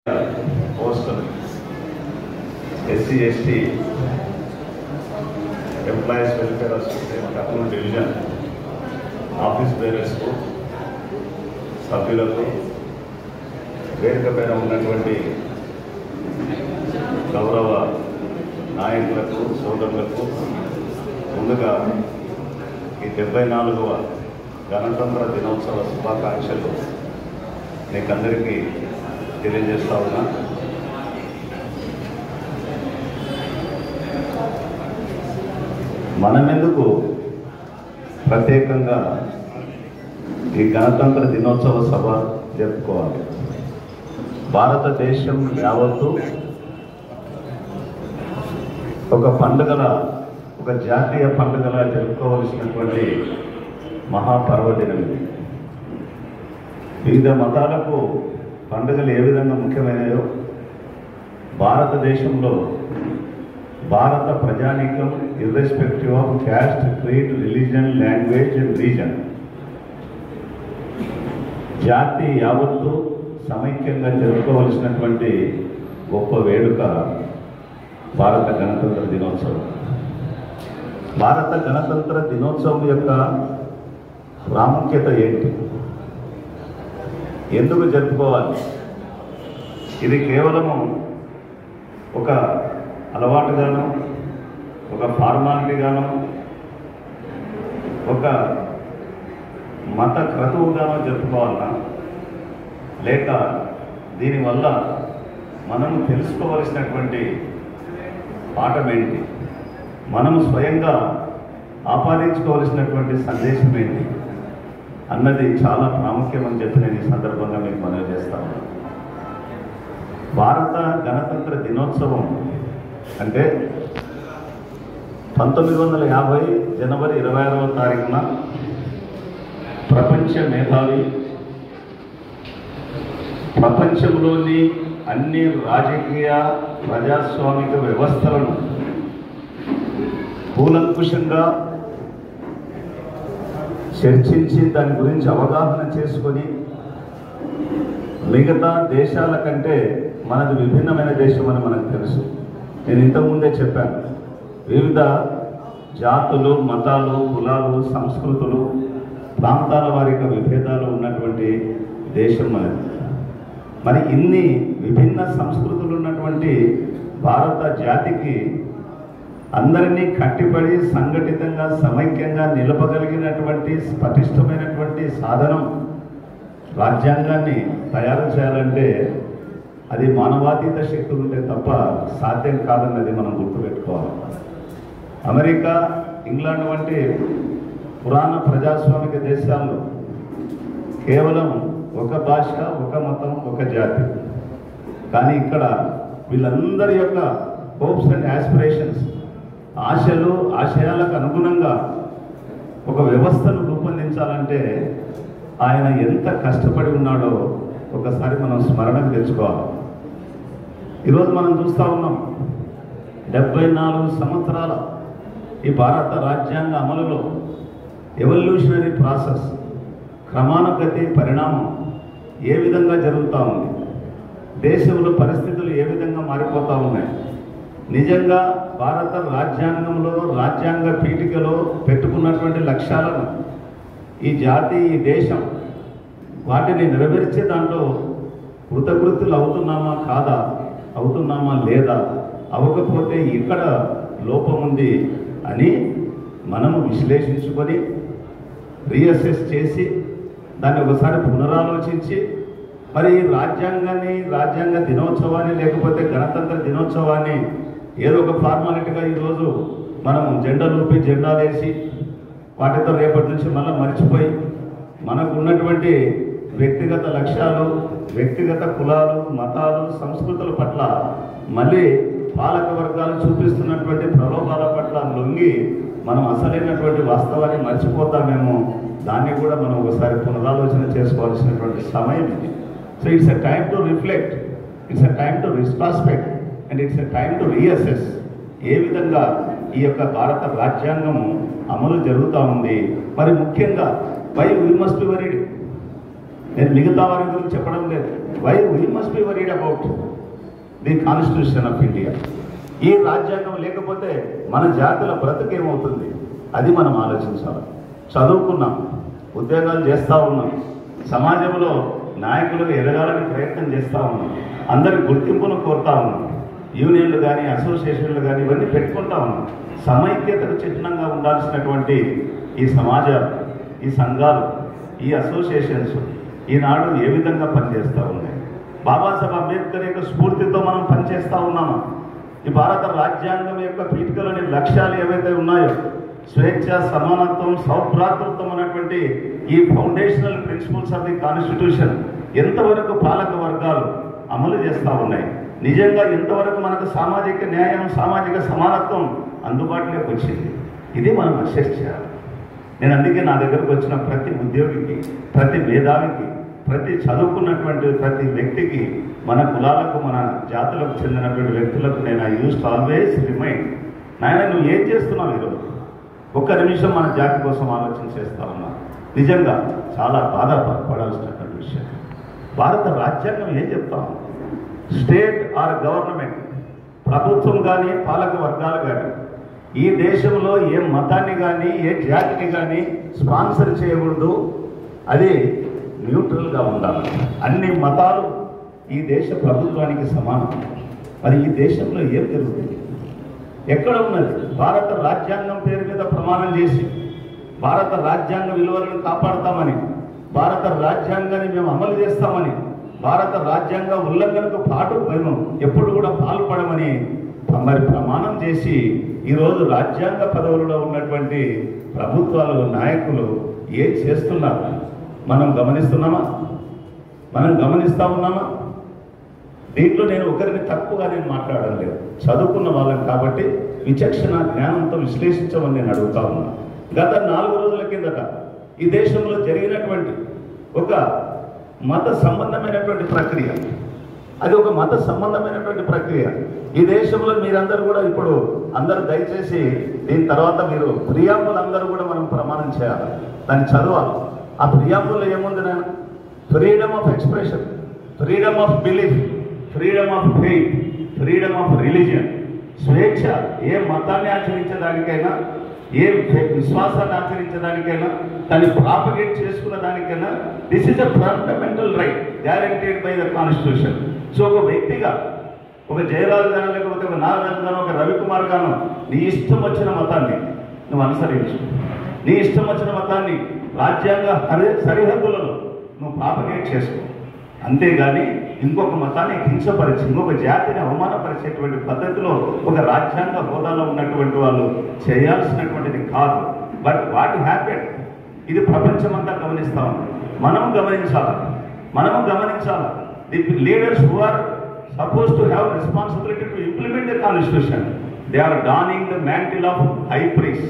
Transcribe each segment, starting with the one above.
postal SC ST employees welfare association Kurnool division office బేరర్స్కు సభ్యులకు వేదిక పైన ఉన్నటువంటి గౌరవ నాయకులకు సోదరులకు ముందుగా ఈ డెబ్బై నాలుగవ గణతంత్ర దినోత్సవ శుభాకాంక్షలు మీకందరికీ తెలియజేస్తా ఉన్నా మనమెందుకు ప్రత్యేకంగా ఈ గణతంత్ర దినోత్సవ సభ జరుపుకోవాలి భారతదేశం యావత్తు ఒక పండుగల ఒక జాతీయ పండుగలా జరుపుకోవలసినటువంటి మహాపర్వదినం ఇది వివిధ మతాలకు పండుగలు ఏ విధంగా ముఖ్యమైనయో భారతదేశంలో భారత ప్రజానీకం irrespective of caste creed religion language and region జాతి యావత్తు సమైక్యంగా జరుపుకోవలసినటువంటి గొప్ప వేడుక భారత గణతంత్ర దినోత్సవం భారత గణతంత్ర దినోత్సవం యొక్క ప్రాముఖ్యత ఏంటి ఎందుకు జరుపుకోవాలి ఇది కేవలము ఒక అలవాటుగాను ఒక ఫార్మాలిటీగాను ఒక మత క్రతువుగానో జరుపుకోవాలన్నా లేక దీనివల్ల మనం తెలుసుకోవలసినటువంటి పాఠం ఏంటి మనము స్వయంగా ఆపాదించుకోవలసినటువంటి సందేశం ఏంటి అన్నది చాలా ప్రాముఖ్యం అని చెప్పి నేను ఈ సందర్భంగా మీకు మనవి చేస్తాను భారత గణతంత్ర దినోత్సవం అంటే పంతొమ్మిది వందల యాభై జనవరి ఇరవై ఆరవ తారీఖున ప్రపంచ మేధావి ప్రపంచంలోని అన్ని రాజకీయ ప్రజాస్వామిక వ్యవస్థలను కూలంకుషంగా చర్చించి దాని గురించి అవగాహన చేసుకొని మిగతా దేశాల కంటే మనది విభిన్నమైన దేశం అని మనకు తెలుసు నేను ఇంతకుముందే చెప్పాను వివిధ జాతులు మతాలు కులాలు సంస్కృతులు ప్రాంతాల వారిగా విభేదాలు ఉన్నటువంటి దేశం మనది మరి ఇన్ని విభిన్న సంస్కృతులు ఉన్నటువంటి భారత జాతికి అందరినీ కట్టిపడి సంఘటితంగా సమైక్యంగా నిలపగలిగినటువంటి పటిష్టమైనటువంటి సాధనం రాజ్యాంగాన్ని తయారు చేయాలంటే అది మానవాతీత శక్తులు ఉంటే తప్ప సాధ్యం కాదన్నది మనం గుర్తుపెట్టుకోవాలి అమెరికా ఇంగ్లాండ్ వంటి పురాణ ప్రజాస్వామిక దేశాల్లో కేవలం ఒక భాష ఒక మతం ఒక జాతి కానీ ఇక్కడ వీళ్ళందరి యొక్క హోప్స్ అండ్ ఆస్పిరేషన్స్ ఆశలు ఆశయాలకు అనుగుణంగా ఒక వ్యవస్థను రూపొందించాలంటే ఆయన ఎంత కష్టపడి ఉన్నాడో ఒకసారి మనం స్మరణకు తెచ్చుకోవాలి ఈరోజు మనం చూస్తూ ఉన్నాం డెబ్బై నాలుగు సంవత్సరాల ఈ భారత రాజ్యాంగ అమలులో ఎవల్యూషనరీ ప్రాసెస్ క్రమానుగతి పరిణామం ఏ విధంగా జరుగుతూ ఉంది దేశంలో పరిస్థితులు ఏ విధంగా మారిపోతూ ఉన్నాయి నిజంగా భారత రాజ్యాంగంలో రాజ్యాంగ పీఠికలో పెట్టుకున్నటువంటి లక్ష్యాలను ఈ జాతి ఈ దేశం వాటిని నెరవేర్చే దాంట్లో కృతకృతులు అవుతున్నామా కాదా అవుతున్నామా లేదా అవ్వకపోతే ఇక్కడ లోపం ఉంది అని మనము విశ్లేషించుకొని రీఅసెస్ చేసి దాన్ని ఒకసారి పునరాలోచించి మరి ఈ రాజ్యాంగాన్ని రాజ్యాంగ దినోత్సవాన్ని లేకపోతే గణతంత్ర దినోత్సవాన్ని ఏదో ఒక ఫార్మాలిటీగా ఈరోజు మనం జెండాలు ఊపి జెండాలు వేసి వాటితో రేపటి నుంచి మళ్ళీ మర్చిపోయి మనకు ఉన్నటువంటి వ్యక్తిగత లక్ష్యాలు వ్యక్తిగత కులాలు మతాలు సంస్కృతుల పట్ల మళ్ళీ పాలక వర్గాలు చూపిస్తున్నటువంటి ప్రలోభాల పట్ల లొంగి మనం అసలైనటువంటి వాస్తవాన్ని మర్చిపోతామేమో దాన్ని కూడా మనం ఒకసారి పునరాలోచన చేసుకోవాల్సినటువంటి సమయం ఇది so it's a time to reflect it's a time to retrospect and it's a time to reassess ఏ విధంగా ఈ యొక్క భారత రాజ్యాంగము అమలు జరుగుతూ ఉంది మరి ముఖ్యంగా వై వీ మస్ట్ వరీడ్ నేను మిగతా వారి గురించి చెప్పడం లేదు why we must be worried about the constitution of India ఈ రాజ్యాంగం లేకపోతే మన జాతుల బ్రతుకేమవుతుంది అది మనం ఆలోచించాలి చదువుకున్నాం ఉద్యోగాలు చేస్తూ ఉన్నాం సమాజంలో నాయకులుగా ఎదగాలని ప్రయత్నం చేస్తూ ఉన్నాం అందరి గుర్తింపును కోరుతా ఉన్నాం యూనియన్లు కానీ అసోసియేషన్లు కానీ ఇవన్నీ పెట్టుకుంటా ఉన్నాం సమైక్యతకు చిహ్నంగా ఉండాల్సినటువంటి ఈ సమాజాలు ఈ సంఘాలు ఈ అసోసియేషన్స్ ఈనాడు ఏ విధంగా పనిచేస్తూ ఉన్నాయి బాబాసాహెబ్ అంబేద్కర్ యొక్క స్ఫూర్తితో మనం పనిచేస్తూ ఉన్నామా ఈ భారత రాజ్యాంగం యొక్క పీఠికలోని లక్ష్యాలు ఏవైతే ఉన్నాయో స్వేచ్ఛ సమానత్వం సౌభ్రాతృత్వం అనేటువంటి ఈ foundational principles of the constitution ఎంతవరకు పాలక వర్గాలు అమలు చేస్తూ ఉన్నాయి నిజంగా ఎంతవరకు మనకు సామాజిక న్యాయం సామాజిక సమానత్వం అందుబాటులోకి వచ్చింది ఇది మనం అసెస్ చేయాలి నేను అందుకే నా దగ్గరకు వచ్చిన ప్రతి ఉద్యోగికి ప్రతి మేధావికి ప్రతి చదువుకున్నటువంటి ప్రతి వ్యక్తికి మన కులాలకు మన జాతులకు చెందినటువంటి వ్యక్తులకు నేను ఐ యూస్ ఆల్వేస్ రిమైండ్ నాయన నువ్వు ఏం చేస్తున్నావు ఈరోజు ఒక్క నిమిషం మన జాతి కోసం ఆలోచన చేస్తా ఉన్నా నిజంగా చాలా బాధపడాల్సినటువంటి విషయం భారత రాజ్యాంగం ఏం చెప్తా ఉంది స్టేట్ ఆర్ గవర్నమెంట్ ప్రభుత్వం కానీ పాలక వర్గాలు కానీ ఈ దేశంలో ఏ మతాన్ని కానీ ఏ జాతిని కానీ స్పాన్సర్ చేయకూడదు అది న్యూట్రల్గా ఉండాలి అన్ని మతాలు ఈ దేశ ప్రభుత్వానికి సమానం మరి ఈ దేశంలో ఏం జరుగుతుంది ఎక్కడ ఉన్నది భారత రాజ్యాంగం పేరు మీద ప్రమాణం చేసి భారత రాజ్యాంగ విలువలను కాపాడతామని భారత రాజ్యాంగాన్ని మేము అమలు చేస్తామని భారత రాజ్యాంగ ఉల్లంఘనకు పాటు మేము ఎప్పుడు కూడా పాల్పడమని మరి ప్రమాణం చేసి ఈరోజు రాజ్యాంగ పదవులలో ఉన్నటువంటి ప్రభుత్వాలు నాయకులు ఏం చేస్తున్నారు మనం గమనిస్తున్నామా మనం గమనిస్తా ఉన్నామా దీంట్లో నేను ఒకరిని తప్పుగా నేను మాట్లాడడం లేదు చదువుకున్న వాళ్ళని కాబట్టి విచక్షణ జ్ఞానంతో విశ్లేషించమని నేను అడుగుతా ఉన్నా గత నాలుగు రోజుల కిందట ఈ దేశంలో జరిగినటువంటి ఒక మత సంబంధమైనటువంటి ప్రక్రియ అది ఒక మత సంబంధమైనటువంటి ప్రక్రియ ఈ దేశంలో మీరందరూ కూడా ఇప్పుడు అందరూ దయచేసి దీని తర్వాత మీరు ప్రియాంబులు అందరూ కూడా మనం ప్రమాణం చేయాలి దాన్ని చదవాలి ఆ ప్రియాంబుల్లో ఏముంది నేను freedom of expression freedom of belief freedom of faith freedom of religion స్వేచ్ఛ ఏ మతాన్ని ఆచరించడానికైనా ఏ విశ్వాసాన్ని ఆచరించడానికైనా దాన్ని ప్రాపగేట్ చేసుకున్న దానికైనా this is a fundamental right guaranteed by the constitution so ఒక వ్యక్తిగా ఒక జయరాజు గాను లేకపోతే ఒక నాగరాజు గాను ఒక రవికుమార్ గాను నీ ఇష్టం వచ్చిన మతాన్ని నువ్వు అనుసరించు నీ ఇష్టం వచ్చిన మతాన్ని రాజ్యాంగ హరి సరిహద్దులలో నువ్వు ప్రాపగేట్ చేసుకో అంతేగాని ఇంకొక మతాన్ని కించపరిచి ఇంకొక జాతిని అవమానపరిచేటువంటి పద్ధతిలో ఒక రాజ్యాంగ హోదాలో ఉన్నటువంటి వాళ్ళు చేయాల్సినటువంటిది కాదు బట్ వాట్ హ్యాపెన్ ఇది ప్రపంచమంతా గమనిస్తా ఉంది మనం గమనించాలి మనము గమనించాలి the leaders who are suppose to have responsibility to implement the constitution they are donning the mantle of high priest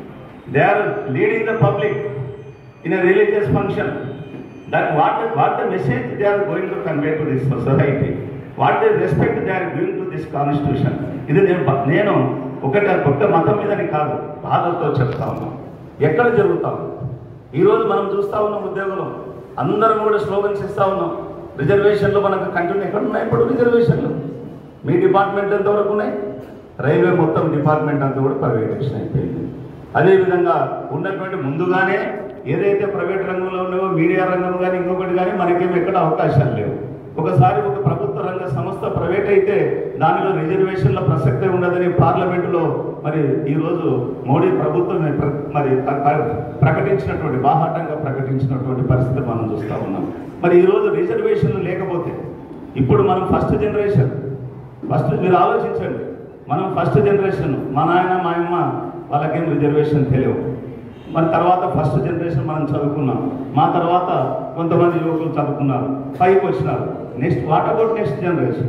they are leading the public in a religious function that what the, what the message they are going to convey to this society what the respect they are giving to this constitution ఇది నేను బ- నేను ఒకటి ఒక్క మతం మీదని కాదు బాధతో చెప్తా ఉన్నాం ఎక్కడ జరుగుతాం ఈరోజు మనం చూస్తా ఉన్నాం ఉద్యోగులు అందరం కూడా స్లోగన్స్ ఇస్తా ఉన్నాం రిజర్వేషన్లు మనకు కంటిన్యూ ఎక్కడ ఉన్నాయి ఇప్పుడు రిజర్వేషన్లు మీ డిపార్ట్మెంట్ ఎంతవరకు ఉన్నాయి రైల్వే మొత్తం డిపార్ట్మెంట్ అంతా కూడా ప్రైవేటేషన్ అయిపోయింది అదేవిధంగా ఉన్నటువంటి ముందుగానే ఏదైతే ప్రైవేట్ రంగంలో ఉన్నాయో మీడియా రంగం కానీ ఇంకొకటి కానీ మనకేం ఎక్కడ అవకాశాలు లేవు ఒకసారి ఒక ప్రభుత్వ రంగ సంస్థ ప్రైవేట్ అయితే దానిలో రిజర్వేషన్ల ప్రసక్తే ఉండదని పార్లమెంటులో మరి ఈరోజు మోడీ ప్రభుత్వం ప్ర- మరి ప్ర- ప్ర- ప్రకటించినటువంటి బాహాటంగా ప్రకటించినటువంటి పరిస్థితి మనం చూస్తూ ఉన్నాం మరి ఈరోజు రిజర్వేషన్లు లేకపోతే ఇప్పుడు మనం ఫస్ట్ జనరేషన్ ఫస్ట్ మీరు ఆలోచించండి మనం ఫస్ట్ జనరేషన్ మా నాయన మా అమ్మ వాళ్ళకేం రిజర్వేషన్ తెలియవు మన తర్వాత ఫస్ట్ జనరేషన్ మనం చదువుకున్నాం మా తర్వాత కొంతమంది యువకులు చదువుకున్నారు పైకి వచ్చినారు next what about next generation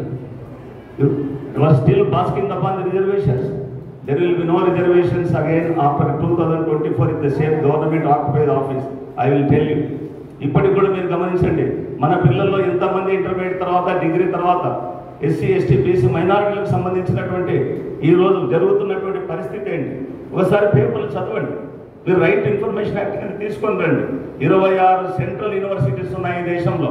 you are still basking upon the reservations there will be no reservations again after two thousand twenty four in the same government occupied office I will tell you ఇప్పటికి కూడా మీరు గమనించండి మన పిల్లల్లో ఎంతమంది intermediate తర్వాత degree తర్వాత SC ST BC మైనారిటీలకు సంబంధించినటువంటి ఈ రోజు జరుగుతున్నటువంటి పరిస్థితి ఏంటి ఒకసారి పేపర్లు చదవండి మీరు రైట్ ఇన్ఫర్మేషన్ యాక్ట్ కింద తీసుకొని రండి ఇరవై ఆరు సెంట్రల్ యూనివర్సిటీస్ ఉన్నాయి ఈ దేశంలో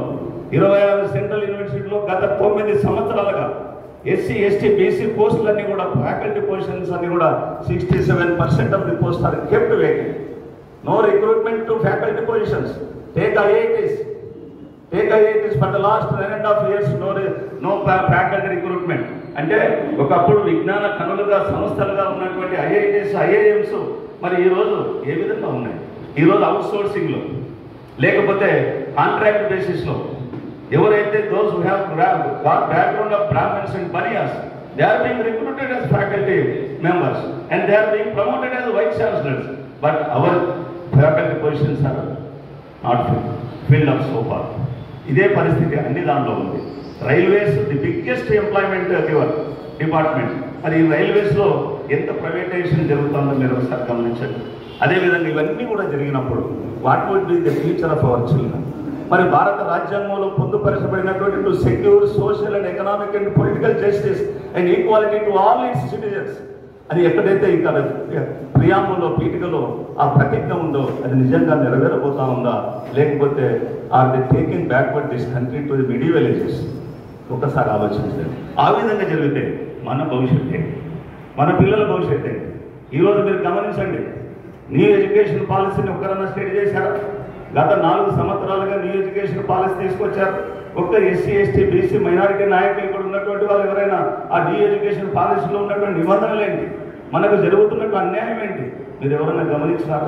ఇరవై ఆరు సెంట్రల్ యూనివర్సిటీలో గత తొమ్మిది సంవత్సరాలుగా ఎస్సీ ఎస్టీ బీసీ పోస్టులన్నీ కూడా ఫ్యాకల్టీ పొజిషన్స్ అన్ని కూడా sixty seven percent of the post are kept vacant no recruitment to faculty positions take IITs take IITs for the last nine and half years no no faculty recruitment అంటే ఒకప్పుడు విజ్ఞాన కనులుగా సంస్థలుగా ఉన్నటువంటి IITs IIMs మరి ఈ రోజు ఏ విధంగా ఉన్నాయి ఈ రోజు అవుట్ సోర్సింగ్లో లేకపోతే కాంట్రాక్ట్ బేసిస్లో ఎవరైతే those who have background of Brahmins and Banias they are being recruited as faculty members and they are being promoted as vice chancellors but our faculty positions are not filled of so far ఇదే పరిస్థితి అన్ని దానిలో ఉంది railways the biggest employment giver department మరి ఈ రైల్వేస్లో ఎంత privatisation జరుగుతుందో మీరు ఒకసారి గమనించండి అదేవిధంగా ఇవన్నీ కూడా జరిగినప్పుడు what would be the future of our children మరి భారత రాజ్యాంగంలో పొందుపరచబడినటువంటి to secure social and economic and political justice and equality to all its citizens అది ఎక్కడైతే ఇంకా ప్రియాంబులో పీఠికలో ఆ ప్రతిజ్ఞ ఉందో అది నిజంగా నెరవేరబోతా ఉందా లేకపోతే are the taking backward this country to the medieval ages ఒకసారి ఆలోచించండి ఆ విధంగా జరిగితే మన భవిష్యత్ ఏంటి మన పిల్లల భవిష్యత్ ఏంటి ఈరోజు మీరు గమనించండి న్యూ ఎడ్యుకేషన్ పాలసీని ఒక్కరన్నా స్టడీ చేశారా గత నాలుగు సంవత్సరాలుగా న్యూ ఎడ్యుకేషన్ పాలసీ తీసుకొచ్చారు ఒక్క ఎస్సీ ఎస్టీ బీసీ మైనారిటీ నాయకులు ఇక్కడ ఉన్నటువంటి వాళ్ళు ఎవరైనా ఆ న్యూ ఎడ్యుకేషన్ పాలసీలో ఉన్నటువంటి నిబంధనలు ఏంటి మనకు జరుగుతున్నటువంటి అన్యాయం ఏంటి మీరు ఎవరైనా గమనించినారా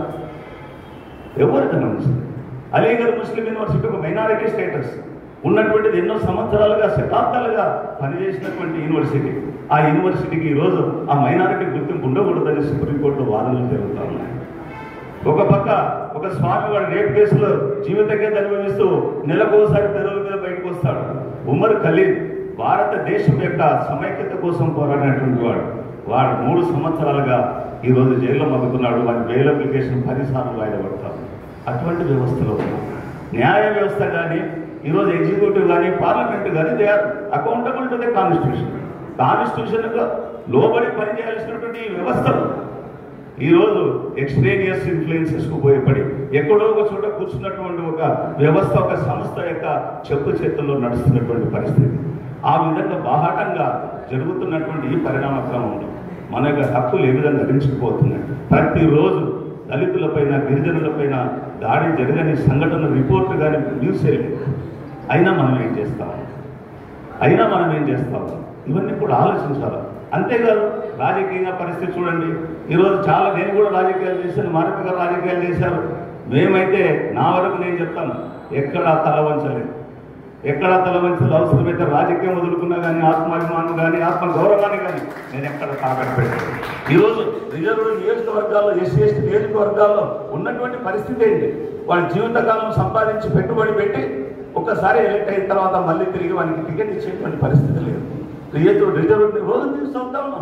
ఎవరు గమనించారు అలీగఢ్ ముస్లిం యూనివర్సిటీ ఒక మైనారిటీ స్టేటస్ ఉన్నటువంటిది ఎన్నో సంవత్సరాలుగా శతాబ్దాలుగా పనిచేసినటువంటి యూనివర్సిటీ ఆ యూనివర్సిటీకి ఈరోజు ఆ మైనారిటీ గుర్తింపు ఉండకూడదని సుప్రీంకోర్టులో వాదనలు జరుగుతూ ఉన్నాయి ఒక పక్క ఒక స్వామి వాడు రేపు కేసులో జీవితంగా అనుభవిస్తూ నెలకోసారి పెదవుల మీద బయటకు వస్తాడు ఉమర్ ఖలీద్ భారతదేశం యొక్క సమైక్యత కోసం పోరాడినటువంటి వాడు వాడు మూడు సంవత్సరాలుగా ఈ రోజు జైల్లో మగ్గుతున్నాడు వాడి బెయిల్ అప్లికేషన్ పదిసార్లు వాయిదా పడతారు అటువంటి వ్యవస్థలో ఉన్నాం న్యాయ వ్యవస్థ కానీ ఈరోజు ఎగ్జిక్యూటివ్ కానీ పార్లమెంట్ కానీ they are accountable to the constitution కాన్స్టిట్యూషన్గా లోబడి పనిచేయాల్సినటువంటి ఈ వ్యవస్థలు ఈరోజు ఎక్స్ట్రేనియస్ ఇన్ఫ్లుయెన్సెస్ కు పోయపడి ఎక్కడో ఒక చోట కూర్చున్నటువంటి ఒక వ్యవస్థ ఒక సంస్థ యొక్క చెప్పు చేతుల్లో నడుస్తున్నటువంటి పరిస్థితి ఆ విధంగా బాహాటంగా జరుగుతున్నటువంటి ఈ పరిణామ క్రమంలో మన యొక్క హక్కులు ఏ విధంగా హరించుకుపోతున్నాయి ప్రతిరోజు దళితులపైన గిరిజనులపైన దాడి జరగని సంఘటన రిపోర్ట్ కానీ న్యూస్ లేదు అయినా మనం ఏం చేస్తాం అయినా మనం ఏం చేస్తాం ఇవన్నీ కూడా ఆలోచించాలి అంతేకాదు రాజకీయ పరిస్థితి చూడండి ఈరోజు చాలా నేను కూడా రాజకీయాలు చేశాను మారపిక గారు రాజకీయాలు చేశారు మేమైతే నా వరకు నేను చెప్తాను ఎక్కడా తల వంచలేదు ఎక్కడా తల వంచలేదు అవసరమైతే రాజకీయం వదులుకున్నా కానీ ఆత్మాభిమానం కానీ ఆత్మ గౌరవాన్ని కానీ నేను ఎక్కడ తాకట్టు పెట్టాను ఈరోజు రిజర్వ్ నియోజకవర్గాల్లో ఎస్సీ ఎస్టీ నియోజకవర్గాల్లో ఉన్నటువంటి పరిస్థితి ఏంటి వాళ్ళ జీవితకాలం సంపాదించి పెట్టుబడి పెట్టి ఒక్కసారి ఎలక్ట్ అయిన తర్వాత మళ్ళీ తిరిగి వానికి టికెట్ ఇచ్చేటువంటి పరిస్థితి లేదు రిజర్వ్ రిజర్వ్ రోజు తీసుకుంటా ఉన్నాం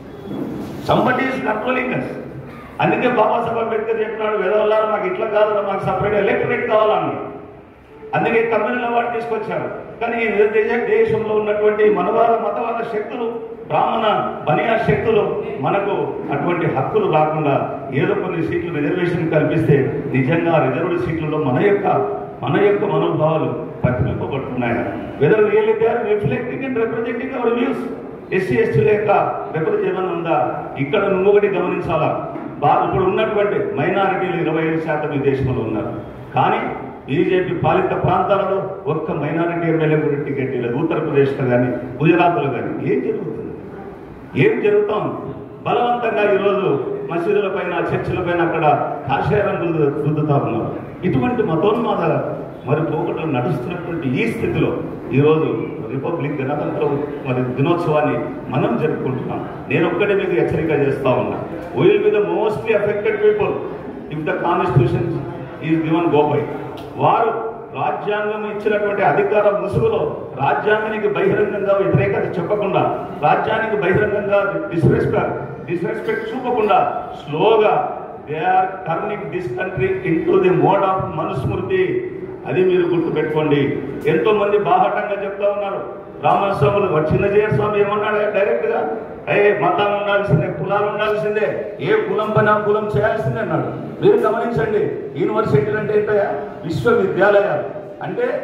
సంబటి ఈస్ కంట్రోలింగ్ అస్ అందుకే బాబాసాహెబ్ అంబేద్కర్ చెప్పినాడు వేదవల్లారు మాకు ఇట్లా కాదు మాకు సపరేట్ ఎలక్టరేట్ కావాలన్నాడు అందుకే కమ్యూనల్ అవార్డు తీసుకొచ్చారు కానీ ఈ దేశ- దేశంలో ఉన్నటువంటి మనవాద మతవాద శక్తులు బ్రాహ్మణ బనియా శక్తులు మనకు అటువంటి హక్కులు రాకుండా ఏదో కొన్ని సీట్లు రిజర్వేషన్ కల్పిస్తే నిజంగా ఆ రిజర్వ్డ్ సీట్లలో మన యొక్క మన యొక్క మనోభావాలు ప్రతిబింబపడుతున్నాయా whether really they are reflecting and representing our views SC ఎస్టీల యొక్క రిప్రజెంటేషన్ ఉందా ఇక్కడ ఇంకొకటి గమనించాలా బా ఇప్పుడు ఉన్నటువంటి మైనారిటీలు ఇరవై ఐదు శాతం ఈ దేశంలో ఉన్నారు కానీ బీజేపీ పాలిత ప్రాంతాలలో ఒక్క మైనారిటీ ఎమ్మెల్యే కూడా టికెట్ లేదు ఉత్తరప్రదేశ్లో కానీ గుజరాత్లో కానీ ఏం జరుగుతుంది ఏం జరుగుతాం బలవంతంగా ఈరోజు మసీదుల పైన చర్చిల పైన అక్కడ కాషాయ రంగులు రుద్దుతా ఉన్నారు ఇటువంటి మతోన్మాద మరి పోకటలు నడుస్తున్నటువంటి ఈ స్థితిలో ఈరోజు రిపబ్లిక్ గణతంత్ర మరి దినోత్సవాన్ని మనం జరుపుకుంటున్నాం నేను ఒక్కడే మీకు హెచ్చరిక చేస్తా ఉన్నా will be the mostly affected people if the constitution is given గోపై వారు రాజ్యాంగం ఇచ్చినటువంటి అధికార ముసుగులో రాజ్యాంగానికి బహిరంగంగా వ్యతిరేకత చెప్పకుండా రాజ్యానికి బహిరంగంగా డిస్రెస్పెక్ట్ డిస్రెస్పెక్ట్ చూపకుండా స్లోగా they are turning this country into the mode of Manusmriti అది మీరు గుర్తుపెట్టుకోండి ఎంతో మంది బాహాటంగా చెప్తా ఉన్నారు రామస్వాములు చిన్నజయ స్వామి ఏమన్నాడు డైరెక్ట్ గా ఏ మతాలు ఉండాల్సిందే కులాలు ఉండాల్సిందే ఏ కులం పని ఆ కులం చేయాల్సిందే అన్నాడు మీరు గమనించండి యూనివర్సిటీలు అంటే ఏంటయ్యా విశ్వవిద్యాలయాలు అంటే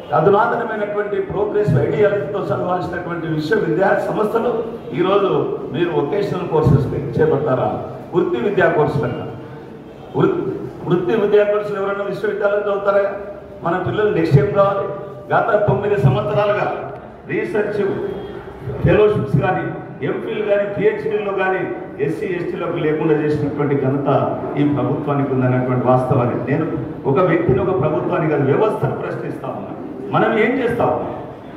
అధునాతనమైనటువంటి ప్రోగ్రెస్ ఐడియాలజీతో చదవాల్సినటువంటి విశ్వవిద్యా సంస్థలు ఈరోజు మీరు వొకేషనల్ కోర్సెస్ చేపడతారా వృత్తి విద్యా కోర్సులు వృత్తి వృత్తి విద్యా కోర్సులు ఎవరైనా విశ్వవిద్యాలయం చదువుతారా మన పిల్లలు నెక్స్ట్ ఏం కావాలి గత తొమ్మిది సంవత్సరాలుగా రీసెర్చ్ ఫెలోషిప్స్ కానీ ఎంఫిల్ కానీ పిహెచ్డీలో కానీ ఎస్సీ ఎస్టీలకు లేకుండా చేసినటువంటి ఘనత ఈ ప్రభుత్వానికి ఉందన్నటువంటి వాస్తవాన్ని నేను ఒక వ్యక్తిని ఒక ప్రభుత్వానికి కాదు వ్యవస్థను ప్రశ్నిస్తా ఉన్నా మనం ఏం చేస్తా ఉన్నాం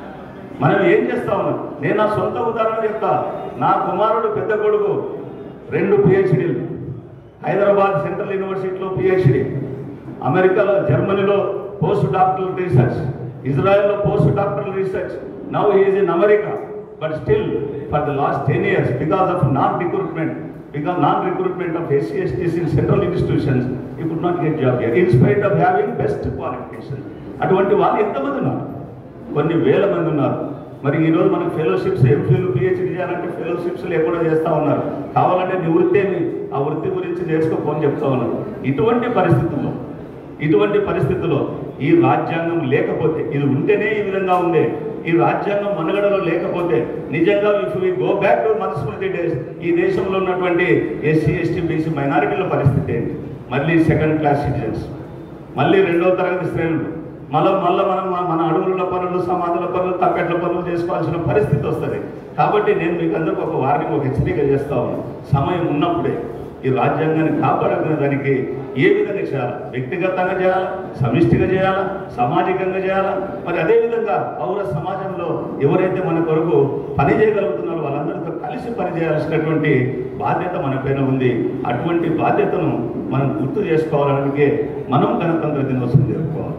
మనం ఏం చేస్తా ఉన్నాం నేను నా సొంత ఉదాహరణ చెప్తా నా కుమారుడు పెద్ద కొడుకు రెండు పిహెచ్డీలు హైదరాబాద్ సెంట్రల్ యూనివర్సిటీలో పిహెచ్డి అమెరికాలో జర్మనీలో పోస్ట్ డాక్టరల్ రీసెర్చ్ ఇజ్రాయెల్లో post doctoral research now is in America but still for the last ten years because of non recruitment because non recruitment of SC STs in central institutions he could not get job in spite of having best qualification అటువంటి వాళ్ళు ఎంతమంది ఉన్నారు కొన్ని వేల మంది ఉన్నారు మరి ఈరోజు మనకు ఫెలోషిప్స్ ఎంఫిల్ పిహెచ్డీ చేయాలంటే ఫెలోషిప్స్ లేకుండా చేస్తూ ఉన్నారు కావాలంటే నీ వృత్తి ఏమి ఆ వృత్తి గురించి నేర్చుకోపోని చెప్తా ఉన్నారు ఇటువంటి పరిస్థితుల్లో ఇటువంటి పరిస్థితుల్లో ఈ రాజ్యాంగం లేకపోతే ఇది ఉంటేనే ఈ విధంగా ఉంది ఈ రాజ్యాంగం మనుగడలో లేకపోతే నిజంగా if we go back to Manusmriti days ఈ దేశంలో ఉన్నటువంటి ఎస్సీ ఎస్టీ బీసీ మైనారిటీల పరిస్థితి ఏంటి మళ్ళీ సెకండ్ క్లాస్ సిటిజన్స్ మళ్ళీ రెండవ తరగతి శ్రేణులు మళ్ళీ మళ్ళీ మనం మన- మన అడవుల పనులు సమాధుల పనులు తప్పెట్ల పనులు చేసుకోవాల్సిన పరిస్థితి వస్తుంది కాబట్టి నేను మీకు అందరికీ ఒక వారిని ఒక హెచ్చరిక చేస్తా ఉన్నాను సమయం ఉన్నప్పుడే ఈ రాజ్యాంగాన్ని కాపాడుకునే దానికి ఏ విధంగా చేయాలి వ్యక్తిగతంగా చేయాలా సమిష్టిగా చేయాలా సామాజికంగా చేయాలా మరి అదే విధంగా పౌర సమాజంలో ఎవరైతే మన కొరకు పని చేయగలుగుతున్నారో వాళ్ళందరితో కలిసి పని చేయాల్సినటువంటి బాధ్యత మన పైన ఉంది అటువంటి బాధ్యతను మనం గుర్తు చేసుకోవాలనికే మనం గణతంత్ర దినోత్సవం జరుపుకోవాలి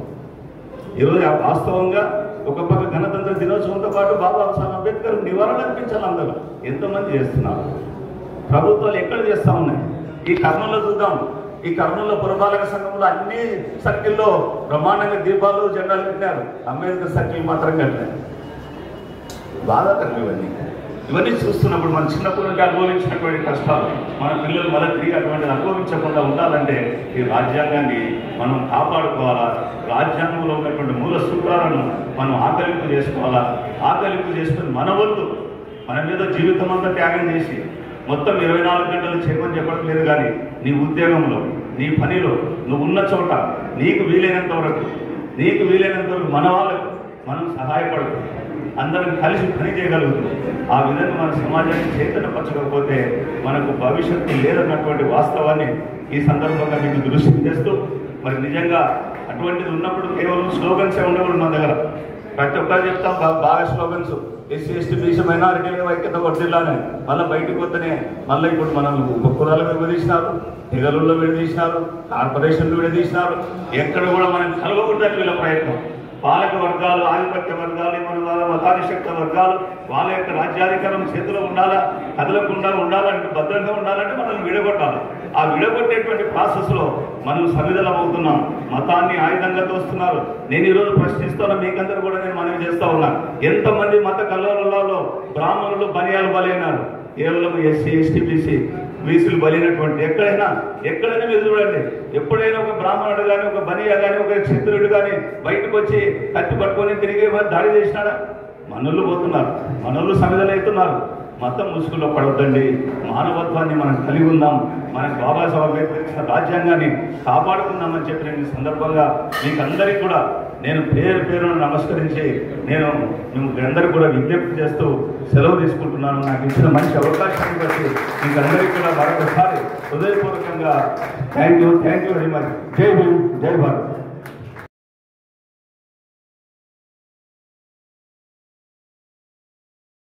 ఈరోజు ఆ వాస్తవంగా ఒక పక్క గణతంత్ర దినోత్సవంతో పాటు బాబాసాహెబ్ అంబేద్కర్ నివారణ అర్పించాలి అందరూ ఎంతమంది చేస్తున్నారు ప్రభుత్వాలు ఎక్కడ చేస్తా ఉన్నాయి ఈ కర్నూలులో చూద్దాం ఈ కర్నూలులో పురపాలక సంఘంలో అన్ని సర్కిల్లో బ్రహ్మాండంగా దీపాలు జెండాలు పెట్టారు అంబేద్కర్ సర్కిల్ మాత్రం కట్టారు బాధాకరం ఇవన్నీ ఇవన్నీ చూస్తున్నప్పుడు మన చిన్నప్పటి నుండి అనుభవించినటువంటి కష్టాలు మన పిల్లలు మళ్ళీ తిరిగి అటువంటి అనుభవించకుండా ఉండాలంటే ఈ రాజ్యాంగాన్ని మనం కాపాడుకోవాలా రాజ్యాంగంలో ఉన్నటువంటి మూల సూత్రాలను మనం ఆకలింపు చేసుకోవాలా ఆకలింపు చేసుకుని మన వంతు మన మీద జీవితం అంతా త్యాగం చేసి మొత్తం ఇరవై నాలుగు గంటలు చేయమని చెప్పడం లేదు కానీ నీ ఉద్యోగంలో నీ పనిలో నువ్వు ఉన్న చోట నీకు వీలైనంత వరకు నీకు వీలైనంత వరకు మన వాళ్ళకు మనం సహాయపడదు అందరం కలిసి పని చేయగలుగుతాం ఆ విధంగా మన సమాజాన్ని చైతన్యపరచకపోతే మనకు భవిష్యత్తు లేదన్నటువంటి వాస్తవాన్ని ఈ సందర్భంగా మీకు దృష్టి చేస్తూ మరి నిజంగా అటువంటిది ఉన్నప్పుడు కేవలం స్లోగన్సే ఉండకూడదు మన దగ్గర ప్రతి ఒక్కరు చెప్తాం బా- బాగా స్లోగన్స్ ఎస్సీ ఎస్టీ బీసీ మైనారిటీల ఐక్యత వర్దిల్లానే మళ్ళీ బయటకు వస్తేనే మళ్ళీ ఇప్పుడు మనం కులాలు విడదీసినారు తెగలుల్లో విడదీసినారు కార్పొరేషన్లు విడదీసినారు ఎక్కడ కూడా మనం కలవకూడదని వీళ్ళ ప్రయత్నం పాలక వర్గాలు ఆధిపత్య వర్గాలు మన మతాధిశక్త వర్గాలు వాళ్ళ యొక్క రాజ్యాధికారం చేతిలో ఉండాలా కదలకుండా ఉండాలంటే భద్రంగా ఉండాలంటే మనం విడగొట్టాలి ఆ విడగొట్టేటువంటి ప్రాసెస్ లో మనం సమిధలం అవుతున్నాం మతాన్ని ఆయుధంగా తోస్తున్నారు నేను ఈరోజు ప్రశ్నిస్తున్నా మీకందరూ కూడా నేను మనవి చేస్తా ఉన్నా ఎంతమంది మత కల్లోలలో బ్రాహ్మణులు బనియాలు బలైనారు కేవలం ఎస్సీ ఎస్టీ బీసీ బీసీలు బలినటువంటి ఎక్కడైనా ఎక్కడైనా మీరు చూడండి ఎప్పుడైనా ఒక బ్రాహ్మణుడు కానీ ఒక బనియా కానీ ఒక క్షత్రుడు కానీ బయటకు వచ్చి కత్తి పట్టుకొని తిరిగి దాడి చేసినాడా మనోళ్ళు పోతున్నారు మనోళ్ళు సమిధలవుతున్నారు మతం ముసుగులో పడవద్దండి మానవత్వాన్ని మనం కలిగి ఉందాం మనకు బాబాసాహెబ్ అంబేద్కర్ ఇచ్చిన రాజ్యాంగాన్ని కాపాడుకుందామని చెప్పిన ఈ సందర్భంగా మీకు అందరికీ కూడా నేను పేరు పేరును నమస్కరించి నేను మేము అందరికీ కూడా విజ్ఞప్తి చేస్తూ సెలవు తీసుకుంటున్నాను నాకు ఇచ్చిన మంచి అవకాశాన్ని బట్టి మీకు అందరికీ కూడా మరొకసారి హృదయపూర్వకంగా thank you thank you very much జై భీమ్ జై భారత్